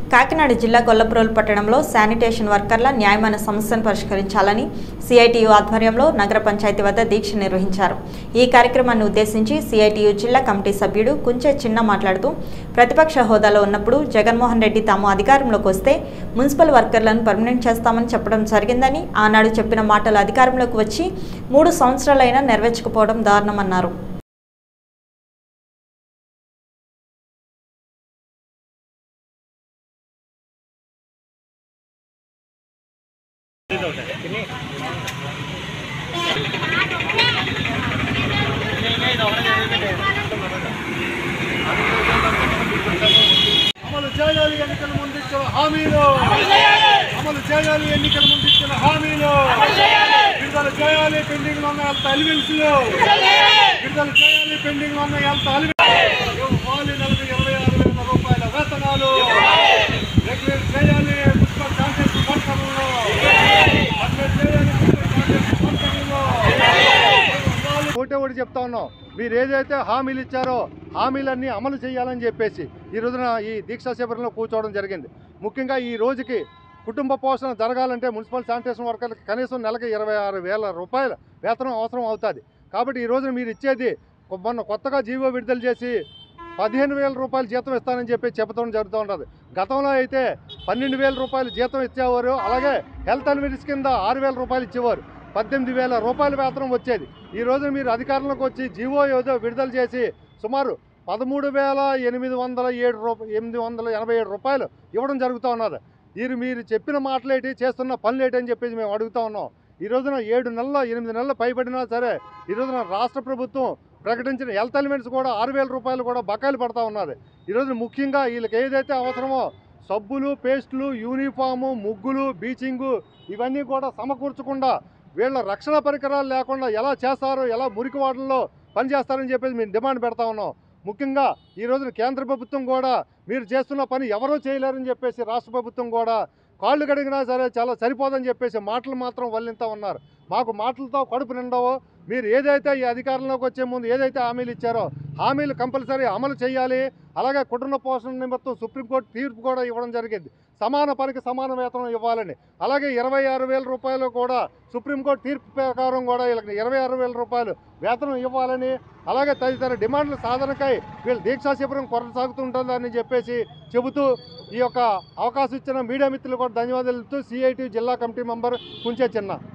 కాకినాడ జిల్లా గొల్లప్రోలు పట్టణంలో శానిటేషన్ వర్కర్ల న్యాయమైన సమస్యను పరిష్కరించాలని సిఐటియు ఆధ్వర్యంలో నగర పంచాయతీ వద్ద దీక్ష నిర్వహించారు ఈ కార్యక్రమాన్ని ఉద్దేశించి సిఐటియు జిల్లా కమిటీ సభ్యుడు కుంచె చిన్న మాట్లాడుతూ ప్రతిపక్ష హోదాలో ఉన్నప్పుడు జగన్మోహన్ రెడ్డి తాము అధికారంలోకి వస్తే మున్సిపల్ వర్కర్లను పర్మనెంట్ చేస్తామని చెప్పడం జరిగిందని ఆనాడు చెప్పిన మాటలు అధికారంలోకి వచ్చి మూడు సంవత్సరాలైనా నెరవేర్చకపోవడం దారుణమన్నారు అమలు చేయాలి ఎన్నికల ముందు ఇచ్చిన హామీలు అమలు చేయాలి ఎన్నికల ముందు ఇచ్చిన హామీలు విడుదల చేయాలి పెండింగ్ లో ఉన్న హెల్త్ అలివెన్స్లు విడుదల చేయాలి పెండింగ్ లో ఉన్న హెల్త్ అలివెన్స్ ఇవ్వాలి నెలకు ఇరవై ఆరు వేల రూపాయల వేతనాలు రెగ్యులేట్ చేయాలి మున్సిపల్ శానిటేషన్ వర్కర్లను రెగ్యులేట్ చేయాలి మున్సిపల్ శానిటేషన్ వర్కర్లను ఒకటే ఒకటి చెప్తా ఉన్నాం మీరు ఏదైతే హామీలు ఇచ్చారో హామీలన్నీ అమలు చేయాలని చెప్పేసి ఈ రోజున ఈ దీక్షా శిబిరంలో కూర్చోవడం జరిగింది ముఖ్యంగా ఈ రోజుకి కుటుంబ పోషణ జరగాలంటే మున్సిపల్ శానిటేషన్ వర్కర్లకు కనీసం నెలకి ఇరవై ఆరు వేల రూపాయల వేతనం అవసరం అవుతుంది కాబట్టి ఈ రోజున మీరు ఇచ్చేది కొ- మొన్న కొత్తగా జీవో విడుదల చేసి పదిహేను వేల రూపాయలు జీతం ఇస్తానని చెప్పి చెప్పడం జరుగుతూ ఉంటుంది గతంలో అయితే పన్నెండు వేల రూపాయలు జీతం ఇచ్చేవారు అలాగే హెల్త్ అన్వెన్స్ కింద ఆరు వేల రూపాయలు ఇచ్చేవారు పద్దెనిమిది వేల రూపాయల వేతనం వచ్చేది ఈ రోజు మీరు అధికారంలోకి వచ్చి జీవో ఏదో విడుదల చేసి సుమారు పదమూడు వేల ఎనిమిది వందల ఏడు రూపాయలు ఎనిమిది వందల ఎనభై ఏడు రూపాయలు ఇవ్వడం జరుగుతూ ఉన్నది మీరు మీరు చెప్పిన మాటలేటి చేస్తున్న పనులేటి అని చెప్పేసి మేము అడుగుతా ఉన్నాం ఈ రోజున ఏడు నెలల ఎనిమిది నెలలు పైబడినా సరే ఈ రోజున రాష్ట్ర ప్రభుత్వం ప్రకటించిన హెల్త్ ఎలిమెంట్స్ కూడా ఆరు వేల రూపాయలు కూడా బకాయిలు పడతా ఉన్నది ఈ రోజున ముఖ్యంగా వీళ్ళకి ఏదైతే అవసరమో సబ్బులు పేస్టులు యూనిఫాము ముగ్గులు బీచింగు ఇవన్నీ కూడా సమకూర్చకుండా వీళ్ళ రక్షణ పరికరాలు లేకుండా ఎలా చేస్తారు ఎలా మురికి వాడల్లో పనిచేస్తారని చెప్పేసి మేము డిమాండ్ పెడతా ఉన్నాం ముఖ్యంగా ఈ రోజున కేంద్ర ప్రభుత్వం కూడా మీరు చేస్తున్న పని ఎవరూ చేయలేరని చెప్పేసి రాష్ట్ర ప్రభుత్వం కూడా కాళ్ళు కడిగినా సరే చాలా సరిపోదని చెప్పేసి మాటలు మాత్రం వల్లింతా ఉన్నారు మాకు మాటలతో కడుపు నిండవో మీరు ఏదైతే ఈ అధికారంలోకి వచ్చే ముందు ఏదైతే హామీలు ఇచ్చారో హామీలు కంపల్సరీ అమలు చేయాలి అలాగే కుటుంబ పోషణ నిమిత్తం సుప్రీంకోర్టు తీర్పు కూడా ఇవ్వడం జరిగింది సమాన పనికి సమాన వేతనం ఇవ్వాలని అలాగే ఇరవై ఆరు వేల రూపాయలు కూడా సుప్రీంకోర్టు తీర్పు ప్రకారం కూడా వీళ్ళకి ఇరవై ఆరు వేల రూపాయలు వేతనం ఇవ్వాలని అలాగే తదితర డిమాండ్ల సాధనకై వీళ్ళు దీక్షా శిబిరం కొనసాగుతుంటుందని చెప్పేసి చెబుతూ ఈ యొక్క అవకాశం ఇచ్చిన మీడియా మిత్రులు కూడా ధన్యవాదాలు ఇస్తూ సిఐటి జిల్లా కమిటీ మెంబర్ కుంచే చిన్న